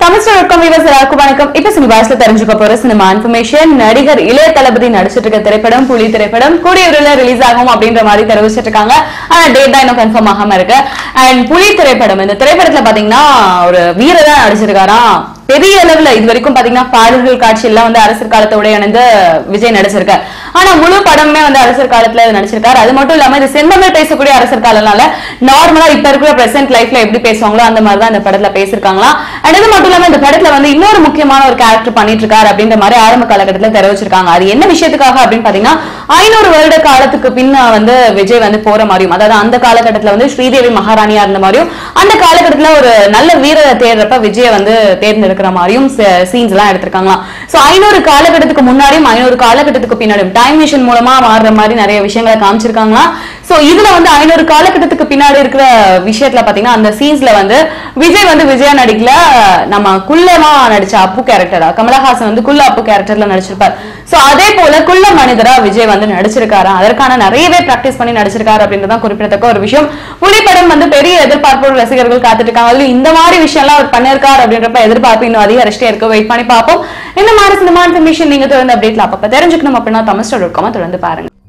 Tamilster dot com viewers எல்லாருக்கும் வணக்கம் இப்ப சினிமாஸ்ல தெரிஞ்சுக்க போற சினிமா இன்ஃபர்மேஷன் நடிகர் இளைய தளபதி நடிச்சிட்டு இருக்க திரைப்படம் புலி திரைப்படம் கூடிய விரைவில் ரிலீஸ் ஆகும் அப்படின்ற மாதிரி தெரிவிச்சிட்டு இருக்காங்க ஆனா டேட் தான் இன்னும் கன்ஃபார்ம் ஆகாம இருக்கு அண்ட் புலி திரைப்படம் இந்த திரைப்படத்துல பாத்தீங்கன்னா ஒரு வீரதான் நடிச்சிருக்காராம் பெரிய அளவுல இது வரைக்கும் பாத்தீங்கன்னா பாடல்கள் காட்சி எல்லாம் வந்து அரசர் காலத்தோட இணைந்து விஜய் நடிச்சிருக்காரு ஆனா முழு படமே வந்து அரசர் காலத்துல நடிச்சிருக்காரு அது மட்டும் இல்லாம இது செந்தமிழ் பேசக்கூடிய அரசர் காலனால நார்மலா இப்ப இருக்கிற பிரசன்ட் லைஃப்ல எப்படி பேசுவாங்களோ அந்த மாதிரி தான் இந்த படத்துல பேசிருக்காங்களாம் அண்ட் இது மட்டும் இல்லாம இந்த படத்துல வந்து இன்னொரு முக்கியமான ஒரு கேரக்டர் பண்ணிட்டு இருக்காரு அப்படின்ற மாதிரி ஆரம்ப காலகட்டத்துல தெரிவிச்சிருக்காங்க அது என்ன விஷயத்துக்காக அப்படின்னு பாத்தீங்கன்னா ஐநூறு வருட காலத்துக்கு பின்ன வந்து விஜய் வந்து போற மாதிரியும் அதாவது அந்த காலகட்டத்துல வந்து ஸ்ரீதேவி மகாராணியா இருந்த மாதிரியும் அந்த காலகட்டத்துல ஒரு நல்ல வீரரை தேடுறப்ப விஜய வந்து தேர்ந்தெடுக்கிற மாதிரியும் சீன்ஸ் எல்லாம் எடுத்திருக்காங்களாம் சோ ஐநூறு காலகட்டத்துக்கு முன்னாடியும் ஐநூறு காலகட்டத்துக்கு பின்னாடியும் டைம் மிஷின் மூலமா மாறுற மாதிரி நிறைய விஷயங்களை காமிச்சிருக்காங்களாம் சோ இதுல வந்து ஐநூறு காலகட்டத்துக்கு பின்னாடி இருக்கிற விஷயத்துல பாத்தீங்கன்னா அந்த சீன்ஸ்ல வந்து விஜய் வந்து விஜயா நடிக்கல நம்ம குள்ளமா நடிச்ச அப்பு கேரக்டரா கமலஹாசன் வந்து குள்ள அப்பு கேரக்டர்ல நடிச்சிருப்பார் சோ அதே போல குள்ள மனிதரா விஜய் வந்து நடிச்சிருக்காரு அதற்கான நிறையவே பிராக்டிஸ் பண்ணி நடிச்சிருக்காரு அப்படின்றதான் குறிப்பிடத்தக்க ஒரு விஷயம் புலிப்படம் வந்து பெரிய எதிர்பார்ப்போடு ரசிகர்கள் காத்துட்டு இருக்காங்க அதுல இந்த மாதிரி விஷயம் எல்லாம் அவர் பண்ணிருக்காரு அப்படின்றப்ப எதிர்பார்ப்பு இன்னும் அதிகரிச்சிட்டே இருக்கு வெயிட் பண்ணி பார்ப்போம் இந்த மாதிரி சினிமா இன்ஃபர்மேஷன் நீங்க தொடர்ந்து அப்டேட்ல அப்பப்ப தெரிஞ்சுக்கணும் அப்படின்னா தமிழ் டாட் காம தொடர்ந்து பாருங்க